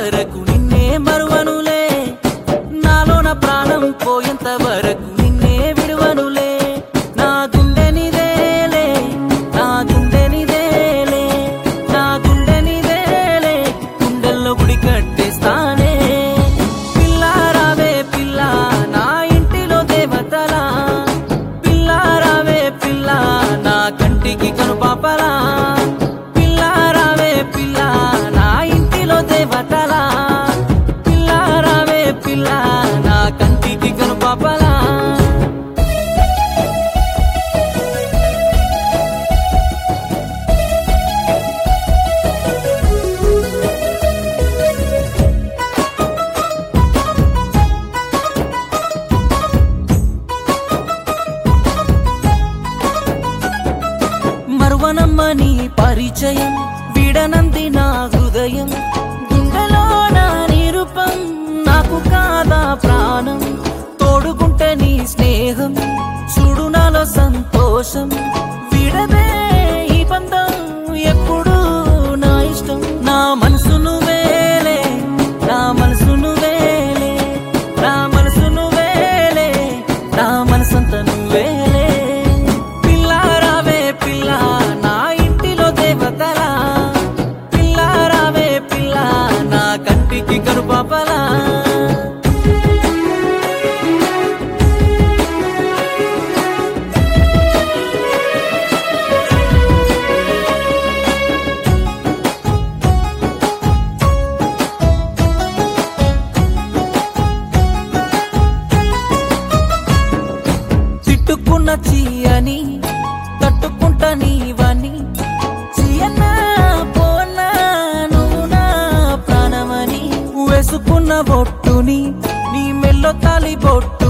వరకు నిన్నే మరువనులే నాలోన ప్రాణం పోయేంత వరకు నిన్నే విడువనులే నా గుండె నిదేలే నా గుండె నిదేలే నా గుండె నిదేలే గుండెల్లో గుడి కట్టేస్తానే పిల్లారావే పిల్ల నా ఇంటిలో దేవతలా పిల్లారావే పిల్ల నా కంటికి కనుపాపలా పిల్లారావే పిల్ల నా ఇంటిలో దేవతలా పిల్లారావే పిల్ల నా కంటికి కనుపాపలా మరువనమ్మ నీ పరిచయం విడనంది నా హృదయం గుండెలో నా నిరూపం నాకు కాదా ప్రాణం తోడుకుంటే నీ స్నేహం చూడు నాలో సంతోషం విడదే ఈ బంధం ఎప్పుడు నా ఇష్టం నా మనసును వేలే నా మనసును వేలే నా మనసును వేలే నా మనసంత నువ్వేలే పిల్లారావే పిల్ల నా ఇంటిలో దేవతలా పిల్లారావే పిల్ల నా కంటికి కరుపాపలా తిట్టుకున్న చీయని తట్టుకుంటా నీవని చీయన్నా పోన్నా నువ్వు నా ప్రాణమని వేసుకున్న బొట్టుని నీ మెల్లో తాలి బొట్టు